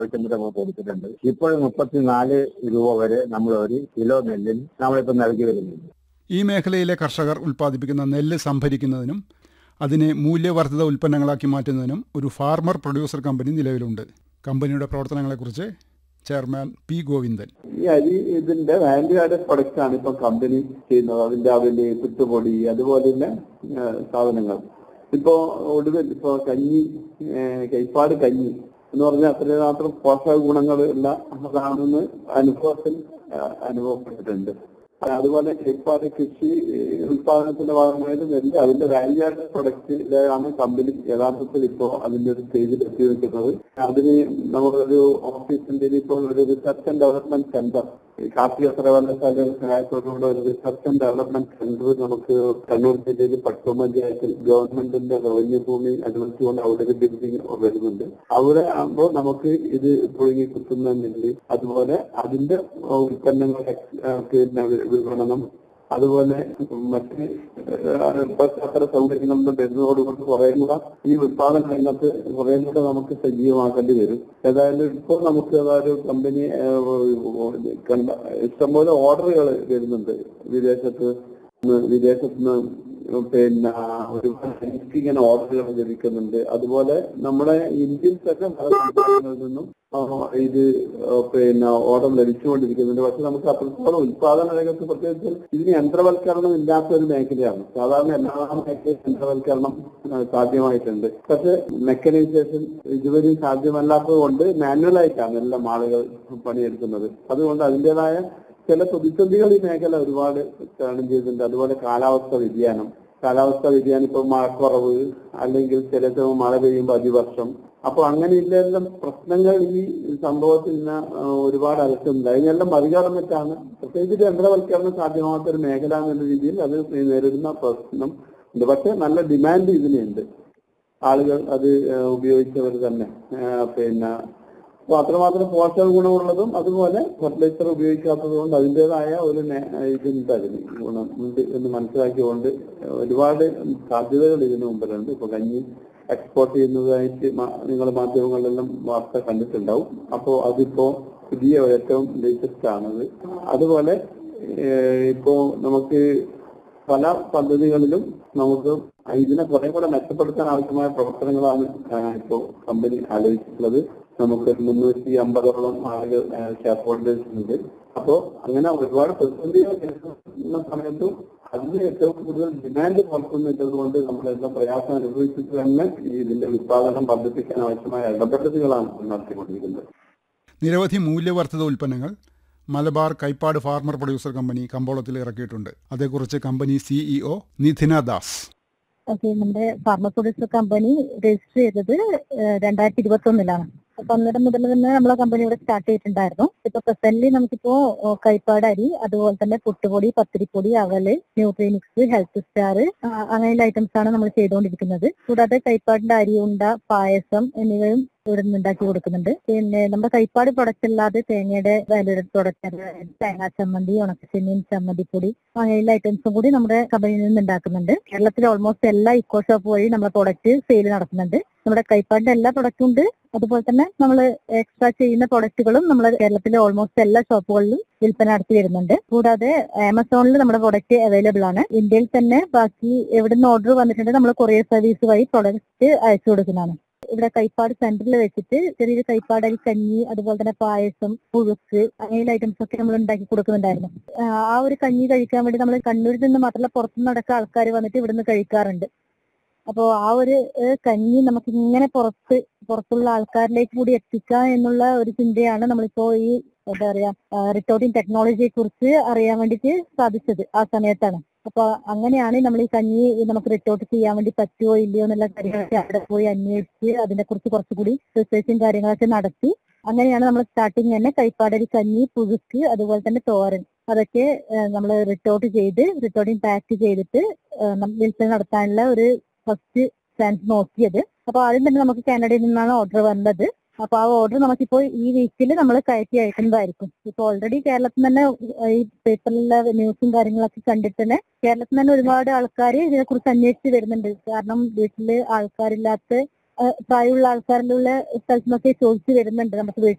മുപ്പത്തിരണ്ട് നമ്മൾ കൊടുത്തിട്ടുണ്ട് ഇപ്പോൾ മുപ്പത്തിനാല് രൂപ വരെ നമ്മൾ ഒരു കിലോ നെല്ലിന് നമ്മളിപ്പോൾ നൽകി വരുന്നുണ്ട് ഈ മേഖലയിലെ കർഷകർ ഉൽപ്പാദിപ്പിക്കുന്ന നെല്ല് സംഭരിക്കുന്നതിനും അതിനെ മൂല്യവർദ്ധിത ഉൽപ്പന്നങ്ങളാക്കി മാറ്റുന്നതിനും ഒരു ഫാർമർ പ്രൊഡ്യൂസർ കമ്പനി നിലവിലുണ്ട് കമ്പനിയുടെ പ്രവർത്തനങ്ങളെക്കുറിച്ച് ചെയർമാൻ പി ഗോവിന്ദൻ ഈ അരി ഇതിന്റെ വാല്യൂ ആഡഡ് പ്രൊഡക്റ്റ് ആണ് ഇപ്പൊ കമ്പനി ചെയ്യുന്നത് അതിന്റെ അവല് പുട്ടുപൊടി അതുപോലെയുള്ള ആ, സാധനങ്ങൾ ഇപ്പോ ഒടുവിൽ ഇപ്പോ കഞ്ഞി ആ, കൈപ്പാട് കഞ്ഞി എന്ന് പറഞ്ഞാൽ അത്രമാത്രം പോഷക ഗുണങ്ങൾ ഉള്ള അതാണെന്ന് അനുഭവത്തിൽ ആ, അനുഭവപ്പെട്ടിട്ടുണ്ട് അതുപോലെ കൈപ്പാട് കൃഷി ഏഹ്, ഉത്പാദനത്തിന്റെ ഭാഗമായിട്ട് നെല്ല് അതിന്റെ വാല്യൂ ആഡഡ് പ്രൊഡക്റ്റിലാണ് കമ്പനി യഥാർത്ഥത്തിൽ ഇപ്പോ അതിന്റെ ഒരു സ്റ്റേജിൽ എത്തി നിൽക്കുന്നത് അതിന് നമ്മളൊരു ഓഫീസിന്റെ ഇപ്പോൾ ഒരു റിസർച്ച് ആൻഡ് ഡെവലപ്മെന്റ് സെന്റർ കാർഷിക സർവകലാശാല സഹായത്തോടുകൂടി ഒരു റിസർച്ച് ആൻഡ് ഡെവലപ്മെന്റ് സെന്റർ നമുക്ക് കണ്ണൂർ ജില്ലയിൽ പട്ടു പഞ്ചായത്തിൽ ഗവൺമെന്റിന്റെ റവന്യൂ ഭൂമി അനുവദിച്ചുകൊണ്ട് അവിടെ ഒരു ബിൽഡിംഗ് വരുന്നുണ്ട് അവിടെ ആകുമ്പോൾ നമുക്ക് ഇത് പുഴുങ്ങി കുത്തുന്ന നെല്ല് അതുപോലെ അതിന്റെ ഉൽപ്പന്നങ്ങൾ പിന്നെ വിപണനം അതുപോലെ മറ്റ് പശ്ചാത്തല സൗകര്യങ്ങളും വരുന്നതോടുകൂടി കുറേ കൂടെ ഈ ഉത്പാദന രംഗത്ത് കുറേ കൂടെ നമുക്ക് സജീവമാക്കേണ്ടി വരും ഏതായാലും ഇപ്പോൾ നമുക്ക് അതൊരു കമ്പനി ഏഹ്, കണ്ട ഇഷ്ടംപോലെ ഓർഡറുകൾ വരുന്നുണ്ട് വിദേശത്ത് നിന്ന് വിദേശത്ത് നിന്ന് പിന്നെ ഒരുപാട് എനിക്ക് ഇങ്ങനെ ഓർഡറുകൾ ലഭിക്കുന്നുണ്ട് അതുപോലെ നമ്മുടെ ഇന്ത്യൻസ് ഒക്കെ പല സംസ്ഥാനങ്ങളിൽ നിന്നും ആ, ഇത് ആ, പിന്നെ ഓർഡർ ലഭിച്ചുകൊണ്ടിരിക്കുന്നുണ്ട് പക്ഷെ നമുക്ക് അത്രത്തോളം ഉത്പാദന രംഗത്ത് പ്രത്യേകിച്ച് ഇതിന് യന്ത്രവൽക്കരണം ഇല്ലാത്ത ഒരു മേഖലയാണ് സാധാരണ എല്ലാ മേഖലയും യന്ത്രവൽക്കരണം ആ, സാധ്യമായിട്ടുണ്ട് പക്ഷെ മെക്കനൈസേഷൻ ഇതുവരെയും സാധ്യമല്ലാത്തത് കൊണ്ട് മാനുവലായിട്ടാണ് എല്ലാം ആളുകൾ പണിയെടുക്കുന്നത് അതുകൊണ്ട് അതിൻ്റെതായ ചില പ്രതിസന്ധികൾ ഈ മേഖല ഒരുപാട് തരണം ചെയ്തിട്ടുണ്ട് അതുപോലെ കാലാവസ്ഥ വ്യതിയാനം കാലാവസ്ഥ വ്യതിയാനം ഇപ്പൊ മഴക്കുറവ് അല്ലെങ്കിൽ ചില സമയം മഴ പെയ്യുമ്പോൾ അതിവർഷം അപ്പൊ അങ്ങനെയുള്ള പ്രശ്നങ്ങൾ ഈ സംഭവത്തിൽ നിന്ന് ആ, ഒരുപാട് അകറ്റുന്നുണ്ട് അതിനെല്ലാം മറികടന്നിട്ടാണ് പ്രത്യേകിച്ച് യന്ത്രവൽക്കരണം സാധ്യമാകാത്ത ഒരു മേഖല എന്നുള്ള രീതിയിൽ അത് നേരിടുന്ന പ്രശ്നം ഉണ്ട് പക്ഷെ നല്ല ഡിമാൻഡ് ഇതിനുണ്ട് ആളുകൾ അത് ആ, ഉപയോഗിച്ചവർ തന്നെ ആ, പിന്നെ അപ്പൊ അത്രമാത്രം പോഷക ഗുണമുള്ളതും അതുപോലെ ഫെർട്ടിലൈസർ ഉപയോഗിക്കാത്തത് കൊണ്ട് അതിൻ്റെതായ ഒരു നേ- ഇതുണ്ട് അതിന് ഗുണം ഉണ്ട് എന്ന് മനസ്സിലാക്കിക്കൊണ്ട് ഒരുപാട് സാധ്യതകൾ ഇതിനു മുമ്പിലുണ്ട് ഇപ്പൊ കഞ്ഞി എക്സ്പോർട്ട് ചെയ്യുന്നതായിട്ട് നിങ്ങൾ മാധ്യമങ്ങളിലെല്ലാം വാർത്ത കണ്ടിട്ടുണ്ടാവും അപ്പോൾ അതിപ്പോ പുതിയ ഏറ്റവും ലേറ്റസ്റ്റ് ആണത് അതുപോലെ ഏഹ്, ഇപ്പോ നമുക്ക് പല പദ്ധതികളിലും നമുക്ക് ഇതിനെ കുറെ കൂടെ മെച്ചപ്പെടുത്താൻ ആവശ്യമായ പ്രവർത്തനങ്ങളാണ് ഇപ്പോൾ കമ്പനി ആലോചിച്ചിട്ടുള്ളത് നമുക്ക് മുന്നൂറ്റി അമ്പതോളം ആളുകൾ ഷെയർ ഹോൾഡേഴ്സ് ഉണ്ട് അപ്പോ അങ്ങനെ ഒരുപാട് പ്രതിസന്ധികൾ നേരിടുന്ന സമയത്തും അതിന് ഏറ്റവും കൂടുതൽ ഡിമാൻഡ് പുറത്തുനിന്നിട്ടത് കൊണ്ട് നമ്മളെല്ലാം പ്രയാസം അനുഭവിച്ചിട്ട് തന്നെ ഈ ഇതിന്റെ ഉത്പാദനം വർദ്ധിപ്പിക്കാൻ ആവശ്യമായ ഇടപെടലുകളാണ് നടത്തിക്കൊണ്ടിരിക്കുന്നത് നിരവധി മൂല്യവർദ്ധിത ഉൽപ്പന്നങ്ങൾ Malabar Kaipad farmer producer company കമ്പോളത്തിൽ ഇറക്കിയിട്ടുണ്ട് അതേക്കുറിച്ച് company CEO Nidhina Das okay നമ്മുടെ ഫാർമസ്യൂട്ടിക്കൽ കമ്പനി രജിസ്റ്റർ ചെയ്തത് രണ്ടായിരത്തി ഇരുപത്തി ഒന്നിലാണ് അപ്പൊ അന്നേരം മുതൽ തന്നെ നമ്മളെ കമ്പനി ഇവിടെ സ്റ്റാർട്ട് ചെയ്തിട്ടുണ്ടായിരുന്നു ഇപ്പൊ പ്രസന്റ്ലി നമുക്കിപ്പോ ഓ, കൈപ്പാട് അരി അതുപോലെ തന്നെ പുട്ടുപൊടി പത്തിരിപ്പൊടി അവല് ന്യൂട്രീനിക്സ് ഹെൽത്ത് സ്റ്റാർ അങ്ങനെയുള്ള ഐറ്റംസ് ആണ് നമ്മൾ ചെയ്തുകൊണ്ടിരിക്കുന്നത് കൂടാതെ കൈപ്പാടിന്റെ അരി ഉണ്ട പായസം എന്നിവയും ഇവിടെ നിന്ന് ഉണ്ടാക്കി കൊടുക്കുന്നുണ്ട് പിന്നെ നമ്മുടെ കൈപ്പാട് പ്രൊഡക്റ്റ് അല്ലാതെ തേങ്ങയുടെ വാല്യൂഡ് പ്രൊഡക്റ്റ് അതായത് തേങ്ങാ ചമ്മന്തി ഉണക്കച്ചെമ്മീൻ ചമ്മന്തിപ്പൊടി അങ്ങനെയുള്ള ഐറ്റംസും കൂടി നമ്മുടെ കമ്പനിയിൽ നിന്ന് ഉണ്ടാക്കുന്നുണ്ട് കേരളത്തിലെ ഓൾമോസ്റ്റ് എല്ലാ ഇക്കോ ഷോപ്പ് വഴി നമ്മുടെ പ്രൊഡക്റ്റ് സെയിൽ നടക്കുന്നുണ്ട് നമ്മുടെ കൈപ്പാടിന്റെ എല്ലാ പ്രൊഡക്റ്റും ഉണ്ട് അതുപോലെ തന്നെ നമ്മൾ എക്സ്ട്രാ ചെയ്യുന്ന പ്രൊഡക്റ്റുകളും നമ്മൾ കേരളത്തിലെ ഓൾമോസ്റ്റ് എല്ലാ ഷോപ്പുകളിലും വിൽപ്പന നടത്തി വരുന്നുണ്ട് കൂടാതെ ആമസോണിൽ നമ്മുടെ പ്രൊഡക്റ്റ് അവൈലബിൾ ആണ് ഇന്ത്യയിൽ തന്നെ ബാക്കി എവിടുന്ന് ഓർഡർ വന്നിട്ടുണ്ടെങ്കിൽ നമ്മൾ കൊറിയർ സർവീസ് വഴി പ്രൊഡക്റ്റ് അയച്ചു കൊടുക്കുന്നതാണ് ഇവിടെ കൈപ്പാട് സെന്ററിൽ വെച്ചിട്ട് ചെറിയൊരു കൈപ്പാട് അരി കഞ്ഞി അതുപോലെ തന്നെ പായസം പുഴുക്ക് അങ്ങനെയുള്ള ഐറ്റംസ് ഒക്കെ നമ്മൾ ഉണ്ടാക്കി കൊടുക്കുന്നുണ്ടായിരുന്നു ആ, ആ ഒരു കഞ്ഞി കഴിക്കാൻ വേണ്ടി നമ്മൾ കണ്ണൂരിൽ നിന്ന് മാത്രമല്ല പുറത്തുനിന്ന് അടക്കം ആൾക്കാർ വന്നിട്ട് ഇവിടുന്ന് കഴിക്കാറുണ്ട് അപ്പോ ആ ഒരു ഏഹ്, കഞ്ഞി നമുക്ക് ഇങ്ങനെ പുറത്ത് പുറത്തുള്ള ആൾക്കാരിലേക്ക് കൂടി എത്തിക്കാം എന്നുള്ള ഒരു ചിന്തയാണ് നമ്മളിപ്പോ ഈ എന്താ പറയാ റിട്ടോർട്ടിംഗ് ടെക്നോളജിയെ കുറിച്ച് അറിയാൻ വേണ്ടിയിട്ട് സാധിച്ചത് ആ സമയത്താണ് അപ്പൊ അങ്ങനെയാണ് നമ്മൾ ഈ കഞ്ഞി നമുക്ക് റിട്ടോർട്ട് ചെയ്യാൻ വേണ്ടി പറ്റുമോ ഇല്ലയോ എന്നുള്ള കാര്യങ്ങളൊക്കെ അവിടെ പോയി അന്വേഷിച്ച് അതിനെ കുറിച്ച് കുറച്ചുകൂടി റിസർച്ചും കാര്യങ്ങളൊക്കെ നടത്തി അങ്ങനെയാണ് നമ്മൾ സ്റ്റാർട്ടിങ് തന്നെ കൈപ്പാടരി കഞ്ഞി പുഴുക്ക് അതുപോലെ തന്നെ തോരൻ അതൊക്കെ നമ്മൾ റിട്ടോർട്ട് ചെയ്ത് റിട്ടോർട്ടിങ് പാക്ക് ചെയ്തിട്ട് ഏഹ്, നം- വിൽപ്പന നടത്താനുള്ള ഒരു ഫസ്റ്റ് ചാൻസ് നോക്കിയത് അപ്പൊ ആദ്യം തന്നെ നമുക്ക് കാനഡയിൽ നിന്നാണ് ഓർഡർ വന്നത് അപ്പൊ ആ ഓർഡർ നമുക്കിപ്പോ ഈ വീക്കിൽ നമ്മൾ കയറ്റി അയക്കുന്നതായിരിക്കും ഇപ്പൊ ഓൾറെഡി കേരളത്തിൽ തന്നെ ഈ പേപ്പറിലുള്ള ന്യൂസും കാര്യങ്ങളൊക്കെ കണ്ടിട്ട് തന്നെ കേരളത്തിൽ തന്നെ ഒരുപാട് ആൾക്കാർ ഇതിനെ കുറിച്ച് അന്വേഷിച്ച് വരുന്നുണ്ട് കാരണം വീട്ടില് ആൾക്കാരില്ലാത്ത പ്രായമുള്ള ആൾക്കാരിലുള്ള സ്ഥലത്തുനിന്നൊക്കെ ചോദിച്ചു വരുന്നുണ്ട് നമുക്ക്